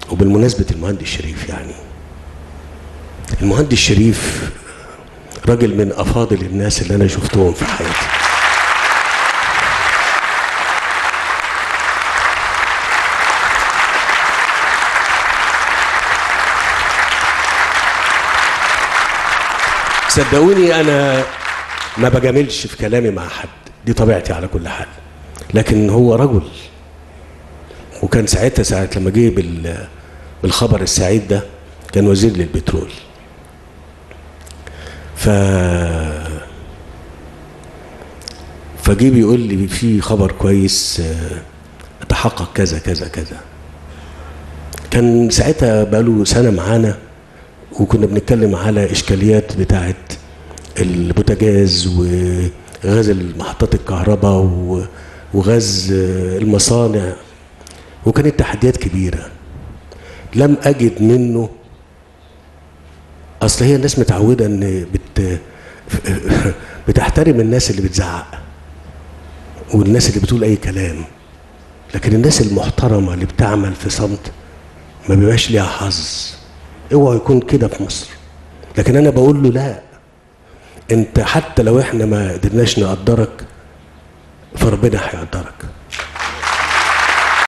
وبالمناسبة المهندس شريف يعني المهندس شريف راجل من أفاضل الناس اللي أنا شفتهم في حياتي صدقوني أنا ما بجاملش في كلامي مع حد دي طبيعتي على كل حال لكن هو رجل وكان ساعتها ساعة لما جه بال- بالخبر السعيد ده كان وزير للبترول ف فجه بيقول لي في خبر كويس آه، تحقق كذا كذا كذا كان ساعتها بقاله سنة معانا وكنا بنتكلم على إشكاليات بتاعة البوتاجاز وغاز محطات الكهرباء و- وغاز آه، المصانع وكانت تحديات كبيرة لم أجد منه أصل هي الناس متعودة إن بت بتحترم الناس اللي بتزعق والناس اللي بتقول أي كلام لكن الناس المحترمة اللي بتعمل في صمت ما بيبقاش ليها حظ اوعى يكون كده في مصر لكن أنا بقول له لا أنت حتى لو إحنا ما قدرناش نقدرك فربنا هيقدرك